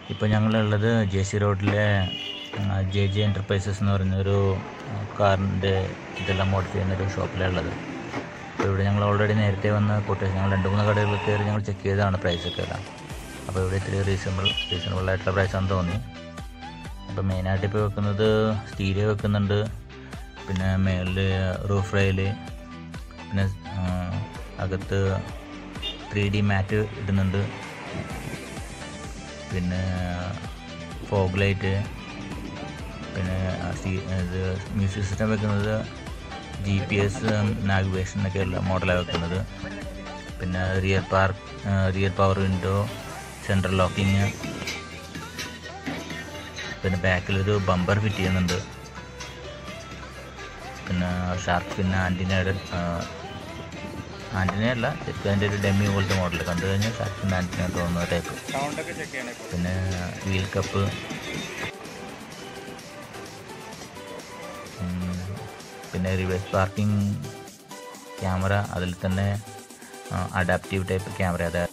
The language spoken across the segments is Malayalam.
ഇപ്പോൾ ഞങ്ങളുള്ളത് ജെ സി റോഡിലെ ജെ ജെ എൻ്റർപ്രൈസസ് എന്ന് പറഞ്ഞൊരു കാറിൻ്റെ ഇതെല്ലാം മോഡിഫൈ ചെയ്യുന്നൊരു ഷോപ്പിലാണ് ഉള്ളത് അപ്പോൾ ഇവിടെ ഞങ്ങൾ ഓൾറെഡി നേരത്തെ വന്ന് കൊട്ടേഷൻ ഞങ്ങൾ രണ്ട് മൂന്ന് കടകളിൽ കയറി ഞങ്ങൾ ചെക്ക് ചെയ്തതാണ് പ്രൈസൊക്കെ എല്ലാം അപ്പോൾ ഇവിടെ ഇത്തിരി റീസണബിൾ റീസണബിൾ ആയിട്ടുള്ള പ്രൈസാണെന്ന് തോന്നി അപ്പോൾ മെയിനായിട്ട് ഇപ്പോൾ വെക്കുന്നത് സ്റ്റീരിയോ വെക്കുന്നുണ്ട് പിന്നെ മേളിൽ റൂഫ് റെയിൽ പിന്നെ ആ, അകത്ത് ത്രീ ഡി മാറ്റ് ഇടുന്നുണ്ട് പിന്നെ ഫോഗ് ലൈറ്റ് പിന്നെ ആ സി- ഇത് മ്യൂസിക് സിസ്റ്റം വെക്കുന്നത് ജി പി എസ് നാവിഗേഷൻ ഒക്കെയുള്ള മോഡലാണ് വെക്കുന്നത് പിന്നെ rear park rear power window central locking പിന്നെ ബാക്കിലൊരു ബമ്പർ ഫിറ്റ് ചെയ്യുന്നുണ്ട് പിന്നെ ഷാർക്ക് പിന്നെ ആൻറ്റിനയുടെ ആൻറ്റിനയല്ല ശരിക്കും അതിൻ്റെ ഒരു ഡെമ്മി പോലത്തെ മോഡൽ കണ്ടു കഴിഞ്ഞാൽ ഷാർക്ക് പിന്നെ ആൻറ്റിന തോന്നുന്ന ടൈപ്പ് സൗണ്ടൊക്കെ ചെക്ക് ചെയ്യണേ പിന്നെ വീൽ കപ്പ് ഉം, പിന്നെ റിവേഴ്സ് പാർക്കിംഗ് ക്യാമറ അതിൽ തന്നെ അഡാപ്റ്റീവ് ടൈപ്പ് ക്യാമറ അതായത്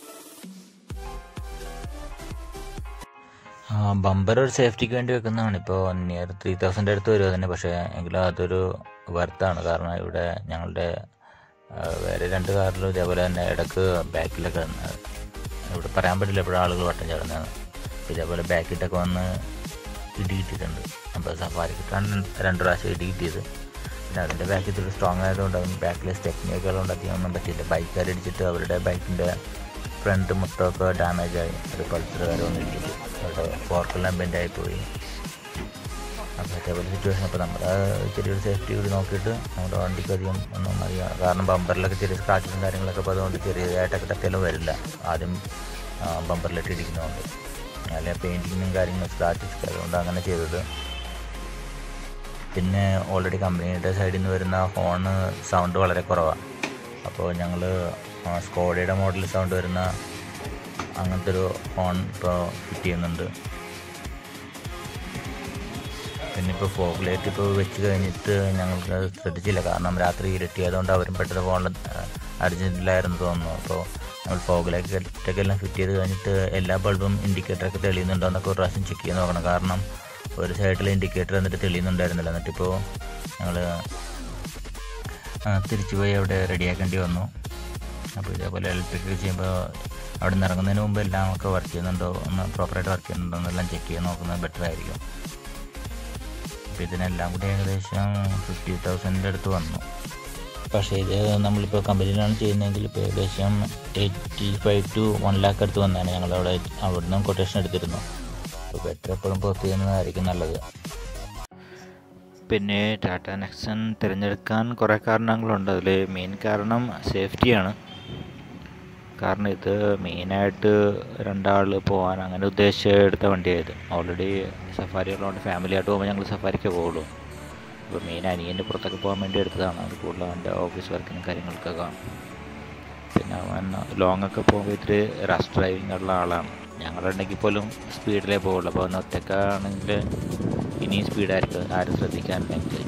ബമ്പർ ഒരു സേഫ്റ്റിക്ക് വേണ്ടി വെക്കുന്നതാണ് ഇപ്പോൾ നിയർ ത്രീ തൗസൻഡ് അടുത്ത് വരും തന്നെ പക്ഷേ എങ്കിലും അതൊരു വർത്താണ് കാരണം ഇവിടെ ഞങ്ങളുടെ ആ, വേറെ രണ്ട് കാറിലും ഇതേപോലെ തന്നെ ഇടക്ക് ബാക്കിലൊക്കെ ആ, ഇവിടെ പറയാൻ പറ്റില്ല എപ്പോഴും ആളുകൾ വട്ടം ചേർന്നതാണ് ഇതേപോലെ ബാക്കിട്ടൊക്കെ വന്ന് ഇടി കിട്ടിയിട്ടുണ്ട് അപ്പോൾ സഫാരിക്ക് രണ്ട് പ്രാവശ്യം ഇടി കിട്ടിയത് പിന്നെ അതിൻ്റെ ബാക്കിൽ ഇത്തിരി സ്ട്രോങ് ആയതുകൊണ്ട് അതിന് ബാക്കിലെ സ്റ്റെപ്പിനൊക്കെ ഉള്ളതുകൊണ്ട് അധികം ഒന്നും പറ്റിയില്ല ബൈക്കുകാർ ഇടിച്ചിട്ട് അവരുടെ ബൈക്കിൻ്റെ ഫ്രണ്ട് മൊത്തമൊക്കെ ഡാമേജ് ആയി ഒരു പൾസറുകാർ വന്ന് ഇടിച്ചിട്ട് അവരുടെ ഫോർക്കെല്ലാം ബെൻഡായി പോയി അപ്പോൾ അതേപോലെ സിറ്റുവേഷൻ അപ്പോൾ നമ്മുടെ ചെറിയൊരു സേഫ്റ്റി കൂടി നോക്കിയിട്ട് നമ്മുടെ വണ്ടിക്ക് അധികം ഒന്നും അറിയാം കാരണം ബമ്പറിലൊക്കെ ചെറിയ സ്ക്രാച്ചും കാര്യങ്ങളൊക്കെ അപ്പോൾ അതുകൊണ്ട് ചെറിയതായിട്ടൊക്കെ തട്ടിയാലും വരില്ല ആദ്യം ബമ്പറിലിട്ട് ഇടിക്കുന്നതുകൊണ്ട് അല്ലെ പെയിൻറ്റിങ്ങും കാര്യങ്ങളും സ്ക്രാച്ചസ് അതുകൊണ്ട് അങ്ങനെ ചെയ്തത് പിന്നെ ഓൾറെഡി കമ്പനിയുടെ സൈഡിൽ നിന്ന് വരുന്ന ഹോണ് സൗണ്ട് വളരെ കുറവാണ് അപ്പോൾ ഞങ്ങൾ സ്കോഡയുടെ മോഡൽ സൗണ്ട് വരുന്ന അങ്ങനത്തെ ഒരു ഹോൺ ഇപ്പോൾ ഫിറ്റ് ചെയ്യുന്നുണ്ട് പിന്നെ ഇപ്പോൾ ഫോഗ് ലൈറ്റ് ഇപ്പോൾ വെച്ച് കഴിഞ്ഞിട്ട് ഞങ്ങൾക്ക് അത് ശ്രദ്ധിച്ചില്ല കാരണം രാത്രി ഇരുട്ടിയതുകൊണ്ട് അവരും പെട്ടെന്ന് ഫോണിൽ അർജൻറ്റിലായിരുന്നു തോന്നുന്നു അപ്പോൾ നമ്മൾ ഫോഗ് ലൈറ്റൊക്കെ എല്ലാം ഫിറ്റ് ചെയ്ത് കഴിഞ്ഞിട്ട് എല്ലാ ബൾബും ഇൻഡിക്കേറ്ററൊക്കെ തെളിയുന്നുണ്ടോ എന്നൊക്കെ ഒരു പ്രാവശ്യം ചെക്ക് ചെയ്ത് നോക്കണം കാരണം ഒരു സൈഡിൽ ഇൻഡിക്കേറ്റർ എന്നിട്ട് തെളിയുന്നുണ്ടായിരുന്നില്ല എന്നിട്ടിപ്പോൾ ഞങ്ങൾ തിരിച്ചു പോയി അവിടെ റെഡിയാക്കേണ്ടി വന്നു അപ്പോൾ ഇതേപോലെ ഇലക്ട്രിക് ചെയ്യുമ്പോൾ അവിടെ നിന്ന് ഇറങ്ങുന്നതിന് മുമ്പ് എല്ലാം ഒക്കെ വർക്ക് ചെയ്യുന്നുണ്ടോ ഒന്ന് പ്രോപ്പറായിട്ട് വർക്ക് ചെയ്യുന്നുണ്ടോ എന്നെല്ലാം ചെക്ക് ചെയ്ത് നോക്കുന്നത് ബെറ്റർ ആയിരിക്കും അപ്പോൾ ഇതിനെല്ലാം കൂടി ഏകദേശം ഫിഫ്റ്റി തൗസൻഡിൻ്റെ അടുത്ത് വന്നു പക്ഷേ ഇത് നമ്മളിപ്പോൾ കമ്പനിയിലാണ് ചെയ്യുന്നതെങ്കിൽ ഇപ്പോൾ ഏകദേശം eighty five to one lakh അടുത്ത് വന്നാണ് ഞങ്ങളവിടെ അവിടുന്ന് കൊട്ടേഷൻ എടുത്തിരുന്നു അപ്പോൾ ബെറ്റർ എപ്പോഴും പുറത്ത് ചെയ്യുന്നതായിരിക്കും നല്ലത് പിന്നെ ടാറ്റ നെക്സൺ തിരഞ്ഞെടുക്കാൻ കുറേ കാരണങ്ങളുണ്ട് അതിൽ മെയിൻ കാരണം സേഫ്റ്റിയാണ് കാരണം ഇത് മെയിനായിട്ട് രണ്ടാൾ പോകാൻ അങ്ങനെ ഉദ്ദേശിച്ച് എടുത്ത വണ്ടിയായത് ഓൾറെഡി സഫാരി ഉള്ളതുകൊണ്ട് ഫാമിലി ആയിട്ട് പോകുമ്പോൾ ഞങ്ങൾ സഫാരിക്കേ പോകുള്ളൂ അപ്പോൾ മെയിൻ അനിയൻ്റെ പുറത്തൊക്കെ പോകാൻ വേണ്ടി എടുത്തതാണ് അത് കൂടുതൽ അവൻ്റെ ഓഫീസ് വർക്കിനും കാര്യങ്ങൾക്കൊക്കെ പിന്നെ അവൻ ലോങ് ഒക്കെ പോകുമ്പോൾ ഇത്തിരി റഷ് ഡ്രൈവിംഗ് ഉള്ള ആളാണ് ഞങ്ങളുണ്ടെങ്കിൽ പോലും സ്പീഡിലേ പോകുള്ളൂ അപ്പോൾ അവൻ ഒറ്റക്കാണെങ്കിൽ ഇനിയും സ്പീഡായിരിക്കും ആരും ശ്രദ്ധിക്കാനില്ലെങ്കിൽ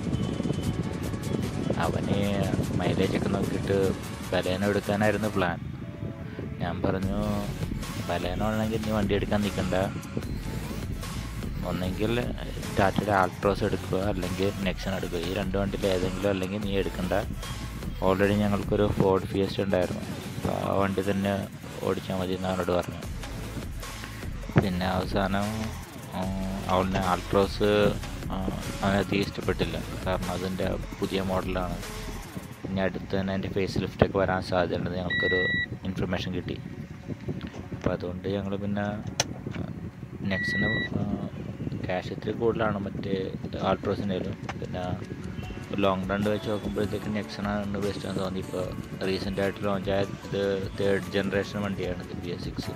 അവന് മൈലേജ് ഒക്കെ നോക്കിയിട്ട് ബലേനോ എടുക്കാനായിരുന്നു പ്ലാൻ ഞാൻ പറഞ്ഞു ബലേനോ ആണെങ്കിൽ നീ വണ്ടി എടുക്കാൻ നിൽക്കണ്ട ഒന്നെങ്കിൽ ടാറ്റയുടെ ആൾട്രോസ് എടുക്കുക അല്ലെങ്കിൽ നെക്സൺ എടുക്കുക ഈ രണ്ട് വണ്ടിയിൽ ഏതെങ്കിലും അല്ലെങ്കിൽ നീ എടുക്കണ്ട ഓൾറെഡി ഞങ്ങൾക്കൊരു ഫോർഡ് ഫിയസ്റ്റ് ഉണ്ടായിരുന്നു അപ്പോൾ ആ വണ്ടി തന്നെ ഓടിച്ചാൽ മതി എന്ന് അവനോട് പറഞ്ഞു പിന്നെ അവസാനം അവളിനെ ആൾട്രോസ് അവനധികം ഇഷ്ടപ്പെട്ടില്ല കാരണം അതിൻ്റെ പുതിയ മോഡലാണ് ഇനി അടുത്ത് തന്നെ അതിൻ്റെ ഫേസ് ലിഫ്റ്റൊക്കെ വരാൻ സാധ്യതയുണ്ടെന്ന് ഞങ്ങൾക്കൊരു ഇൻഫർമേഷൻ കിട്ടി അപ്പോൾ അതുകൊണ്ട് ഞങ്ങൾ പിന്നെ നെക്സ്റ്റിന് ക്യാഷ് ഇത്തിരി കൂടുതലാണ് മറ്റേ ആൾട്രോസിൻ്റെയിലും പിന്നെ ലോങ് റൺ വെച്ച് നോക്കുമ്പോഴത്തേക്ക് നെക്സണാണ് ബെസ്റ്റ് എന്ന് തോന്നി ഇപ്പോൾ റീസെൻ്റ് ആയിട്ട് ലോഞ്ച് ആയ ഇത് തേർഡ് ജനറേഷൻ വണ്ടിയാണ് ഇത് ബി എസ് സിക്സ്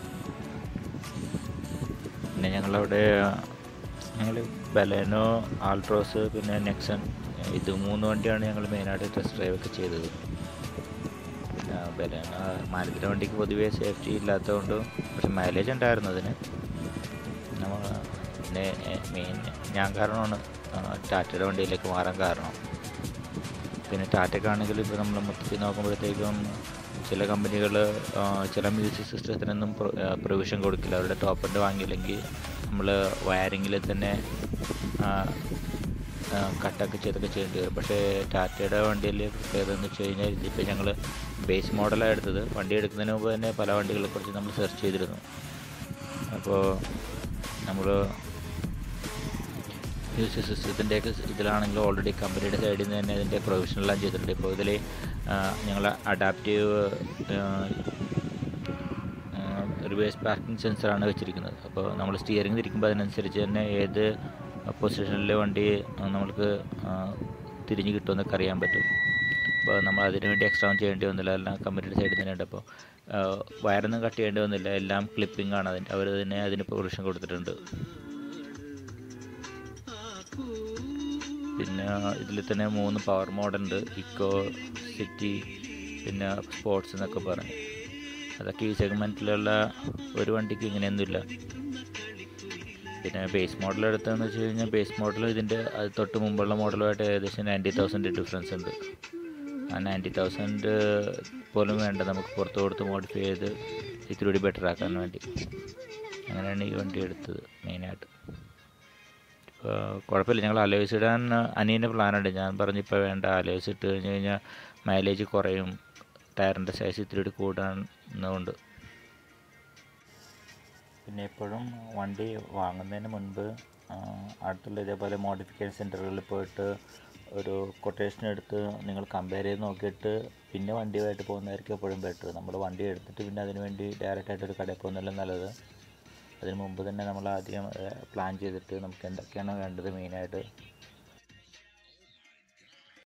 പിന്നെ ഞങ്ങളവിടെ ഞങ്ങൾ ബലേനോ ആൾട്രോസ് പിന്നെ നെക്സൺ ഇത് മൂന്ന് വണ്ടിയാണ് ഞങ്ങൾ മെയിനായിട്ട് ടെസ്റ്റ് ഡ്രൈവ് ഒക്കെ ചെയ്തത് പിന്നെ ബലേനോ മാരുതിയുടെ വണ്ടിക്ക് പൊതുവേ സേഫ്റ്റി ഇല്ലാത്തതുകൊണ്ട് പക്ഷെ മൈലേജ് ഉണ്ടായിരുന്നു അതിന് നമ്മ പിന്നെ മെയിൻ ഞാൻ കാരണമാണ് ടാറ്റയുടെ വണ്ടിയിലേക്ക് മാറാൻ കാരണം പിന്നെ ടാറ്റയ്ക്കാണെങ്കിൽ ഇപ്പോൾ നമ്മൾ മൊത്തത്തിൽ നോക്കുമ്പോഴത്തേക്കും ചില കമ്പനികൾ ചില മ്യൂസിക് സിസ്റ്റത്തിനൊന്നും പ്രൊവിഷൻ കൊടുക്കില്ല അവരുടെ ടോപ്പ് എൻഡ് വാങ്ങിയില്ലെങ്കിൽ നമ്മൾ വയറിങ്ങിൽ തന്നെ കട്ടൊക്കെ ചെയ്തൊക്കെ ചെയ്യേണ്ടി വരും പക്ഷേ ടാറ്റയുടെ വണ്ടിയിൽ പ്രത്യേകത എന്ന് വെച്ച് കഴിഞ്ഞാൽ ഇതിപ്പോൾ ഞങ്ങൾ ബേസ് മോഡലാണ് എടുത്തത് വണ്ടി എടുക്കുന്നതിന് മുമ്പ് തന്നെ പല വണ്ടികളെക്കുറിച്ച് നമ്മൾ സെർച്ച് ചെയ്തിരുന്നു അപ്പോൾ നമ്മൾ മ്യൂസിക് സിസ്റ്റത്തിൻ്റെയൊക്കെ ഇതിലാണെങ്കിൽ ഓൾറെഡി കമ്പനിയുടെ സൈഡിൽ നിന്ന് തന്നെ അതിൻ്റെ പ്രൊവിഷനെല്ലാം ചെയ്തിട്ടുണ്ട് ഇപ്പോൾ ഇതിൽ ഞങ്ങൾ അഡാപ്റ്റീവ് റിവേഴ്സ് പാർക്കിംഗ് സെൻസറാണ് വെച്ചിരിക്കുന്നത് അപ്പോൾ നമ്മൾ സ്റ്റിയറിംഗ് തിരിക്കുമ്പോൾ അതിനനുസരിച്ച് തന്നെ ഏത് പൊസിഷനിൽ വണ്ടി നമ്മൾക്ക് തിരിഞ്ഞ് കിട്ടുമെന്നൊക്കെ അറിയാൻ പറ്റും അപ്പോൾ നമ്മൾ അതിന് വേണ്ടി എക്സ്ട്രാ ഒന്നും ചെയ്യേണ്ടി വന്നില്ല എല്ലാം കമ്പനിയുടെ സൈഡിൽ തന്നെ ഉണ്ട് അപ്പോൾ വയറൊന്നും കട്ട് ചെയ്യേണ്ടി വന്നില്ല എല്ലാം ക്ലിപ്പിംഗ് ആണ് അതിൻ്റെ അവർ തന്നെ അതിന് പ്രൊവിഷൻ കൊടുത്തിട്ടുണ്ട് പിന്നെ ഇതിൽ തന്നെ മൂന്ന് പവർ മോഡുണ്ട് ഇക്കോ സിറ്റി പിന്നെ സ്പോർട്സ് എന്നൊക്കെ പറഞ്ഞു അതൊക്കെ ഈ സെഗ്മെൻറ്റിലുള്ള ഒരു വണ്ടിക്ക് ഇങ്ങനെയൊന്നുമില്ല പിന്നെ ബേസ് മോഡൽ എടുത്തതെന്ന് വെച്ച് കഴിഞ്ഞാൽ ബേസ് മോഡൽ ഇതിൻ്റെ അത് തൊട്ട് മുമ്പുള്ള മോഡലുമായിട്ട് ഏകദേശം നയൻറ്റി തൗസൻഡ് ഡിഫറൻസ് ഉണ്ട് ആ നയൻറ്റി തൗസൻഡ് പോലും വേണ്ട നമുക്ക് പുറത്ത് കൊടുത്ത് മോഡിഫൈ ചെയ്ത് ഇത്തിരി കൂടി ബെറ്റർ ആക്കാൻ വേണ്ടി അങ്ങനെയാണ് ഈ വണ്ടി എടുത്തത് മെയിനായിട്ട് ഇപ്പോൾ കുഴപ്പമില്ല ഞങ്ങൾ അലോയ്സ് ഇടാൻ അനിയൻ്റെ പ്ലാനുണ്ട് ഞാൻ പറഞ്ഞു ഇപ്പോൾ വേണ്ട അലോയ്സ് ഇട്ട് കഴിഞ്ഞ് കഴിഞ്ഞാൽ മൈലേജ് കുറയും ടയറിൻ്റെ സൈസ് ഇത്തിരി കൂടി കൂടാനുണ്ട് പിന്നെ എപ്പോഴും വണ്ടി വാങ്ങുന്നതിന് മുൻപ് അടുത്തുള്ള ഇതേപോലെ മോഡിഫിക്കേഷൻ സെൻറ്ററുകളിൽ പോയിട്ട് ഒരു കൊട്ടേഷൻ എടുത്ത് നിങ്ങൾ കമ്പയർ ചെയ്ത് നോക്കിയിട്ട് പിന്നെ വണ്ടിയുമായിട്ട് പോകുന്നതായിരിക്കും എപ്പോഴും ബെറ്റർ നമ്മൾ വണ്ടി എടുത്തിട്ട് പിന്നെ അതിന് വേണ്ടി ഡയറക്റ്റായിട്ട് ഒരു കടയിൽ പോകുന്നതല്ല നല്ലത് അതിന് മുമ്പ് തന്നെ നമ്മൾ ആദ്യം പ്ലാൻ ചെയ്തിട്ട് നമുക്ക് എന്തൊക്കെയാണ് വേണ്ടത് മെയിനായിട്ട്